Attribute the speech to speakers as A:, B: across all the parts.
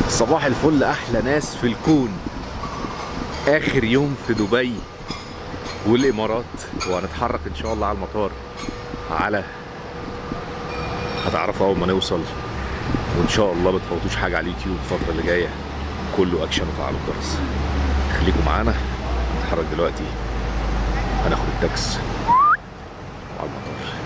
A: صباح الفل احلى ناس في الكون اخر يوم في دبي والامارات وهنتحرك ان شاء الله على المطار على هتعرفوا اول ما نوصل وان شاء الله ما تفوتوش حاجه على اليوتيوب الفتره اللي جايه كله اكشن وفعلوا الجرس خليكم معانا نتحرك دلوقتي هناخد التاكس على المطار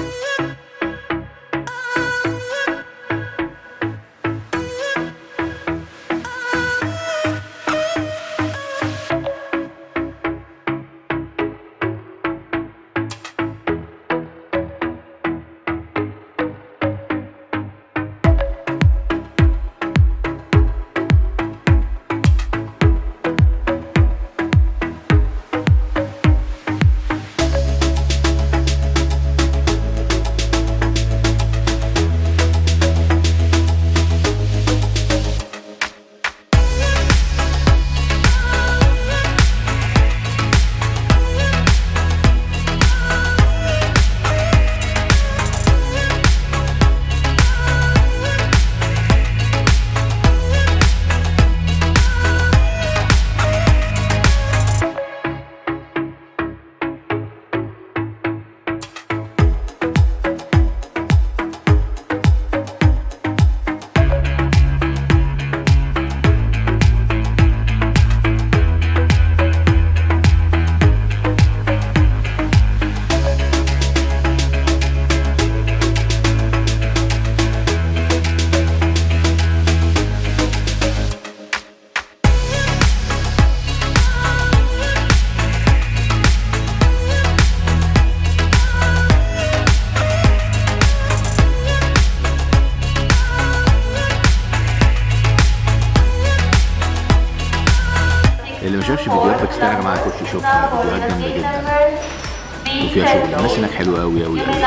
A: اللي ما شافش فيديوهات باكستان يا جماعه يخش يشوفها فيديوهات جامده جدا وفيها شغل الناس هناك حلوه قوي قوي قوي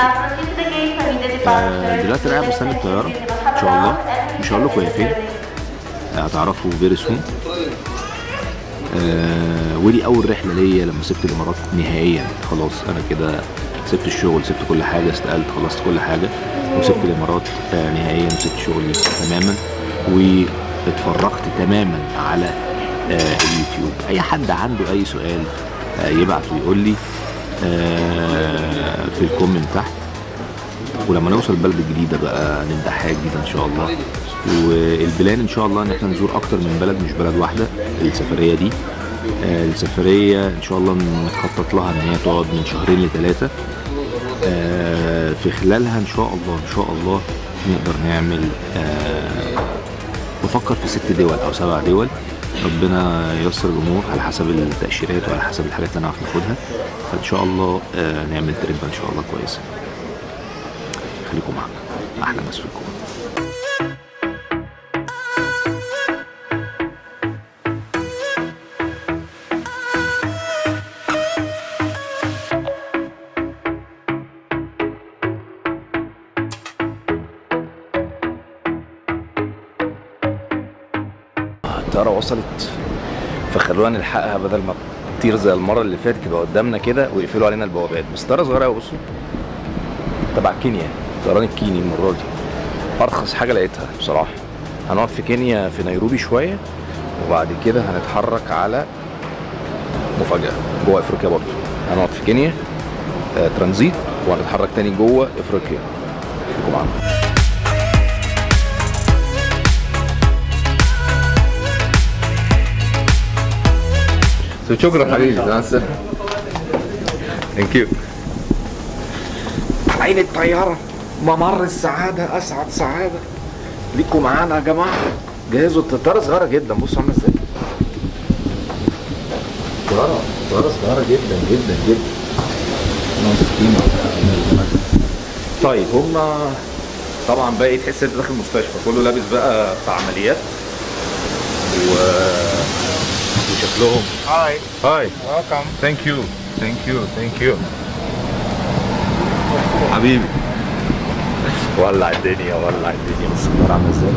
A: آه، دلوقتي رايح مستني الطياره ان شاء الله مش هقول لكم هي فين آه، هتعرفوا فيري سون آه ودي اول رحله ليا لما سبت الامارات نهائيا خلاص انا كده سبت الشغل سبت كل حاجه استقلت خلصت كل حاجه وسبت الامارات آه نهائيا وسبت شغلي تماما واتفرغت تماما على آه اليوتيوب اي حد عنده اي سؤال آه يبعت ويقول لي آه في الكومنت تحت ولما نوصل البلد الجديده بقى نبدا حاجه جديده ان شاء الله والبلان ان شاء الله ان احنا نزور اكتر من بلد مش بلد واحده السفريه دي آه، السفريه ان شاء الله مخطط لها ان هي تقعد من شهرين لثلاثه آه، في خلالها ان شاء الله ان شاء الله نقدر نعمل آه، بفكر في ست دول او سبع دول ربنا ييسر الامور على حسب التاشيرات وعلى حسب الحاجات اللي نعرف ناخدها فان شاء الله آه، نعمل تربه ان شاء الله كويسه خليكم معنا احلى ناس في الكون الطيارة وصلت فخلونا نلحقها بدل ما تطير زي المرة اللي فاتت تبقى قدامنا كده ويقفلوا علينا البوابات بس طيارة صغيرة أوي بصوا تبع كينيا طيران الكيني المرة دي أرخص حاجة لقيتها بصراحة هنقعد في كينيا في نيروبي شوية وبعد كده هنتحرك على مفاجأة جوه أفريقيا برضه هنقعد في كينيا آه ترانزيت وهنتحرك تاني جوه أفريقيا خليكم معانا شكرا حبيبي مع السلامة ثانك يو عين الطيارة ممر السعادة أسعد سعادة ليكوا معانا يا جماعة جهزوا الطيارة صغيرة جدا بصوا عاملة ازاي طيارة طيارة صغيرة جدا جدا جدا طيب هما طبعا بقى إيه، تحس انت داخل مستشفى كله لابس بقى في عمليات و وشكلهم
B: Hi,
A: هاي
B: welcome.
A: ثانك يو ثانك يو ثانك يو حبيبي ولع الدنيا ولع الدنيا بص النار عامله ازاي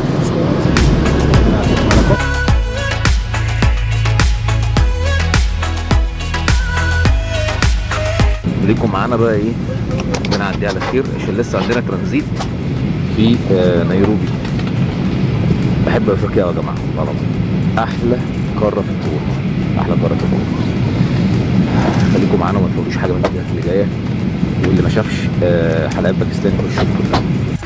A: ليكم معانا بقى ايه بنعدي على خير عشان لسه عندنا ترانزيت في آه، نيروبي بحب افريقيا يا جماعه والله العظيم احلى قاره في الكون احلى قاره في الكون خليكم معانا وما تفوتوش حاجه من الفيديوهات اللي جايه واللي ما شافش آه، حلقات باكستان يخش يشوف كلها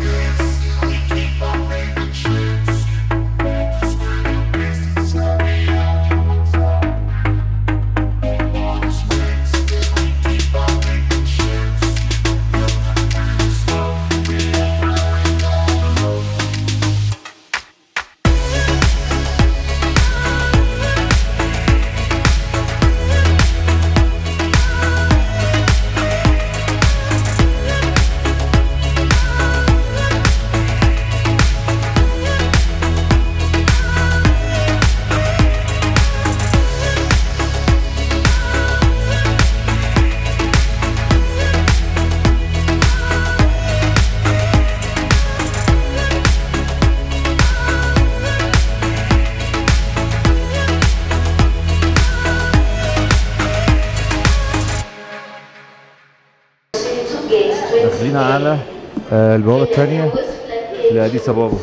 B: داخلين على آه، البوابة الثانية لأديس أبابا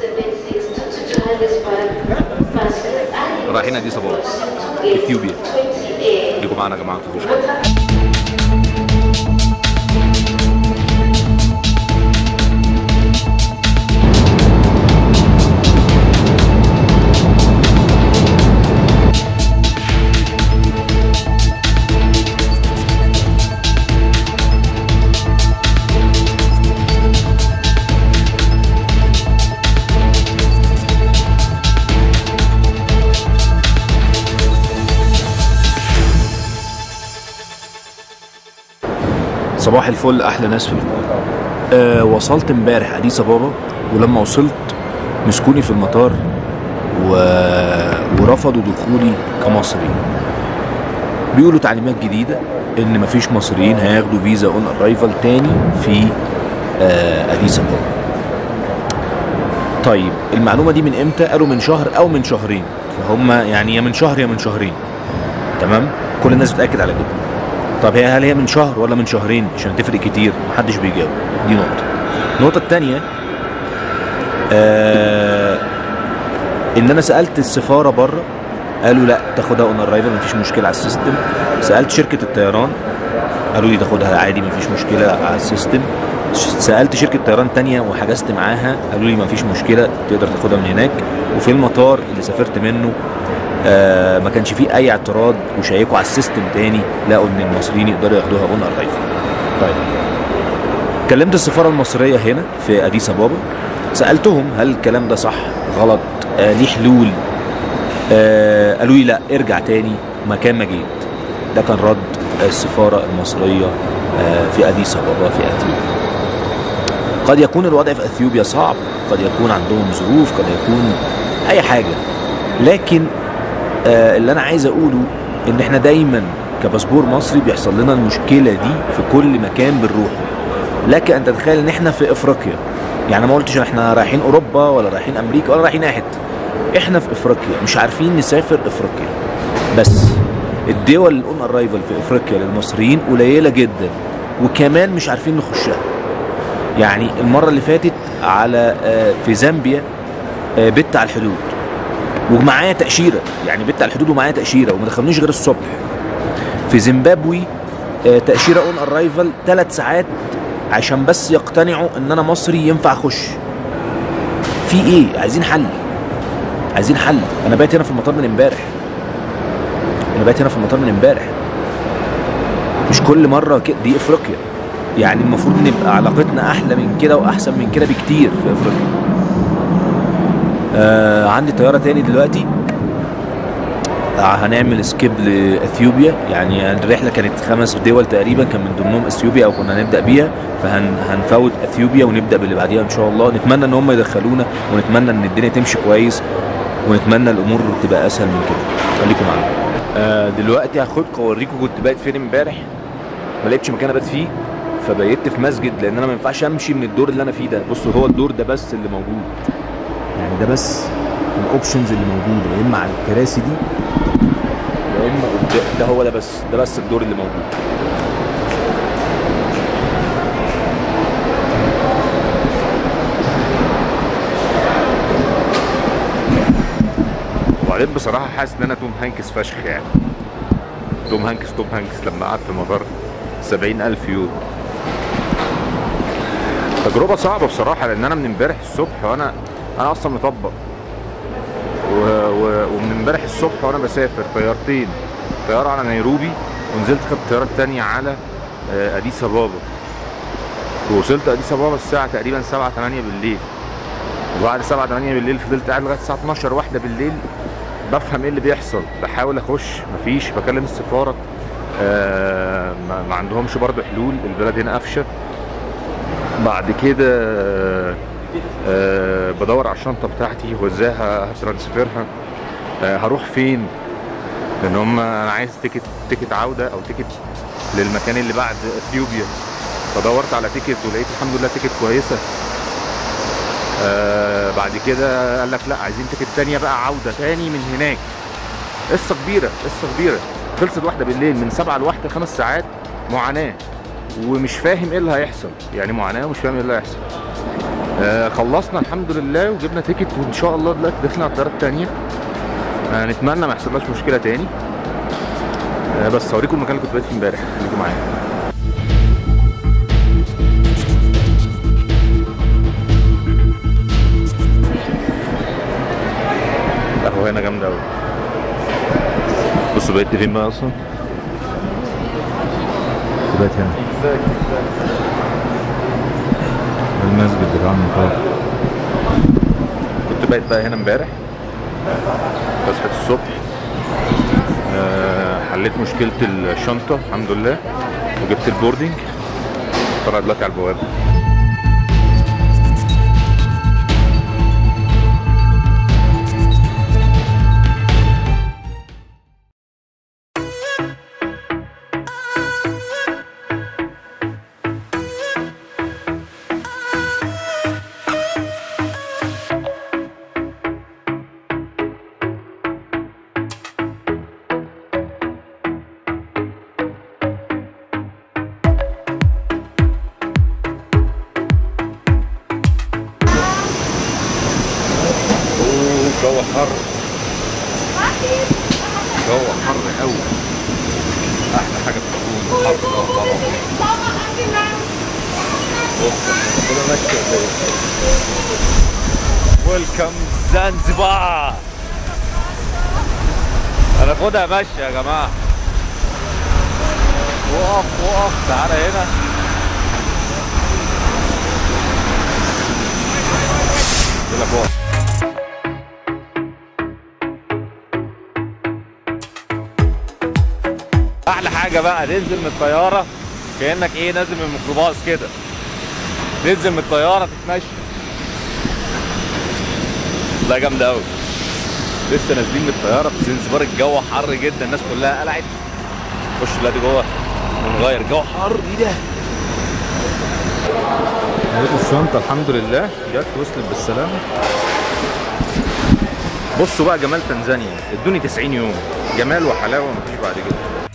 A: رايحين اديس ابابا اثيوبيا خليكم معانا يا جماعه ما تفوتوش حاجه صباح الفل احلى ناس في الكون أه وصلت امبارح اديس ابابا ولما وصلت مسكوني في المطار و... ورفضوا دخولي كمصري بيقولوا تعليمات جديده ان مفيش مصريين هياخدوا فيزا اون ارايفل تاني في آه اديس ابابا طيب المعلومه دي من امتى قالوا من شهر او من شهرين فهم يعني يا من شهر يا من شهرين تمام كل الناس بتاكد على كده طب هي هل هي من شهر ولا من شهرين عشان تفرق كتير محدش بيجاوب دي نقطة النقطة التانية آه ان انا سألت السفارة بره قالوا لا تاخدها اون ارايفل مفيش مشكلة على السيستم سألت شركة الطيران قالوا لي تاخدها عادي مفيش مشكلة على السيستم سألت شركة طيران تانية وحجزت معاها قالوا لي مفيش مشكلة تقدر تاخدها من هناك وفي المطار اللي سافرت منه آه ما كانش فيه اي اعتراض وشيكوا على السيستم تاني لقوا ان المصريين يقدروا ياخدوها اون ارايفل طيب كلمت السفاره المصريه هنا في اديس ابابا سالتهم هل الكلام ده صح غلط آه ليه حلول آه قالوا لي لا ارجع تاني مكان ما جيت ده كان رد السفاره المصريه آه في اديس ابابا في اثيوبيا قد يكون الوضع في اثيوبيا صعب قد يكون عندهم ظروف قد يكون اي حاجه لكن آه اللي انا عايز اقوله ان احنا دايما كباسبور مصري بيحصل لنا المشكله دي في كل مكان بنروحه لك ان تتخيل ان احنا في افريقيا يعني ما قلتش احنا رايحين اوروبا ولا رايحين امريكا ولا رايحين اي حته احنا في افريقيا مش عارفين نسافر افريقيا بس الدول الاون ارايفل في افريقيا للمصريين قليله جدا وكمان مش عارفين نخشها يعني المره اللي فاتت على آه في زامبيا آه بت على الحدود ومعايا تاشيره يعني بت على الحدود ومعايا تاشيره وما دخلونيش غير الصبح في زيمبابوي آه، تاشيره اون ارايفل ثلاث ساعات عشان بس يقتنعوا ان انا مصري ينفع اخش في ايه عايزين حل عايزين حل انا بايت هنا في المطار من امبارح انا بايت هنا في المطار من امبارح مش كل مره كده دي افريقيا يعني المفروض نبقى علاقتنا احلى من كده واحسن من كده بكتير في افريقيا آه عندي طياره تاني دلوقتي آه، هنعمل سكيب لاثيوبيا يعني الرحله كانت خمس دول تقريبا كان من ضمنهم اثيوبيا او كنا هنبدا بيها فهنفوت اثيوبيا ونبدا باللي بعديها ان شاء الله نتمنى ان هم يدخلونا ونتمنى ان الدنيا تمشي كويس ونتمنى الامور تبقى اسهل من كده خليكم معانا آه دلوقتي هاخدكم اوريكم كنت بايت فين امبارح ما لقيتش مكان ابات فيه فبيت في مسجد لان انا ما ينفعش امشي من الدور اللي انا فيه ده بصوا هو الدور ده بس اللي موجود يعني ده بس الاوبشنز اللي موجوده يا اما على الكراسي دي يا اما قدام ده هو ده بس ده بس الدور اللي موجود وبعدين بصراحه حاسس ان انا توم هانكس فشخ يعني توم هانكس توم هانكس لما قعد في مطار 70000 يورو تجربه صعبه بصراحه لان انا من امبارح الصبح وانا انا اصلا مطبق و... و... ومن امبارح الصبح وانا بسافر طيارتين طياره على نيروبي ونزلت خدت طيارات تانية على آه، اديس ابابا ووصلت اديس ابابا الساعه تقريبا 7 8 بالليل وبعد 7 8 بالليل فضلت قاعد لغايه الساعه 12 واحده بالليل بفهم ايه اللي بيحصل بحاول اخش مفيش بكلم السفاره آه ما, ما عندهمش برضه حلول البلد هنا قافشه بعد كده آه بدور على الشنطه بتاعتي وازاي ه- هترانسفيرها آه هروح فين لان هم انا عايز تيكت تيكت عوده او تيكت للمكان اللي بعد اثيوبيا فدورت على تيكت ولقيت الحمد لله تيكت كويسه آه بعد كده قال لك لا عايزين تيكت تانية بقى عودة تاني من هناك قصة كبيرة قصة كبيرة خلصت واحدة بالليل من سبعة لواحدة خمس ساعات معاناة ومش فاهم ايه اللي هيحصل يعني معاناة ومش فاهم ايه اللي هيحصل آه خلصنا الحمد لله وجبنا تيكت وان شاء الله دلوقتي داخلين على الطيارة التانية آه نتمنى ما يحصلناش مشكلة تاني آه بس هوريكم المكان اللي كنت بقيت فيه امبارح خليكم معايا القهوة هنا جامدة أوي بصوا بقيت فين بقى أصلا
B: بقيت هنا المسجد بتاع المطار
A: كنت بايت بقى هنا امبارح صحيت الصبح آه، حليت مشكلة الشنطة الحمد لله وجبت البوردنج طلع دلوقتي على البوابة اوه الجو حر الجو حر قوي احلى حاجه في الكون الحر ده طبعا بص كده ماشي ويلكم زنزبار هناخدها ماشي يا جماعه وقف وقف تعالى هنا يقول لك وقف احلى حاجه بقى ننزل من الطياره كانك ايه نازل من الميكروباص كده ننزل من الطياره تتمشى لا جامده قوي لسه نازلين من الطياره في زنزبار الجو حر جدا الناس كلها قلعت خش دلوقتي جوه ونغير الجو حر ايه ده لقيت الشنطه الحمد لله جت وصلت بالسلامه بصوا بقى جمال تنزانيا ادوني 90 يوم جمال وحلاوه مفيش بعد كده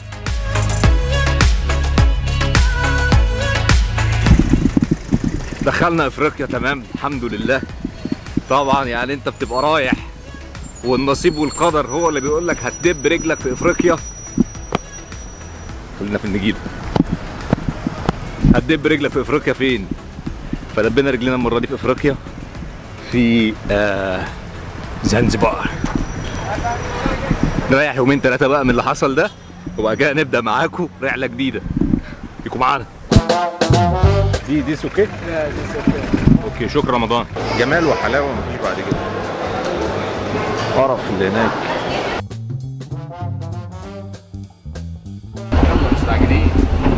A: دخلنا افريقيا تمام الحمد لله طبعا يعني انت بتبقى رايح والنصيب والقدر هو اللي بيقول لك هتدب رجلك في افريقيا كلنا في النجيل هتدب رجلك في افريقيا فين فدبنا رجلنا المره دي في افريقيا في آه زنزبار نريح يومين ثلاثه بقى من اللي حصل ده وبعد كده نبدا معاكم رحله جديده يكون معانا دي دي اوكي اوكي شكرا رمضان جمال وحلاوه مفيش بعد كده قرف اللي هناك يلا مستعجلين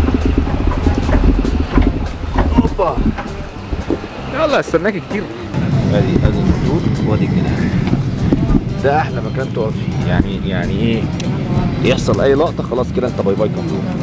A: اوبا يلا استناك كتير ادي ادي النزول وادي الجناح ده احلى مكان تقعد فيه يعني يعني ايه يحصل اي لقطه خلاص كده انت باي باي كمبيوتر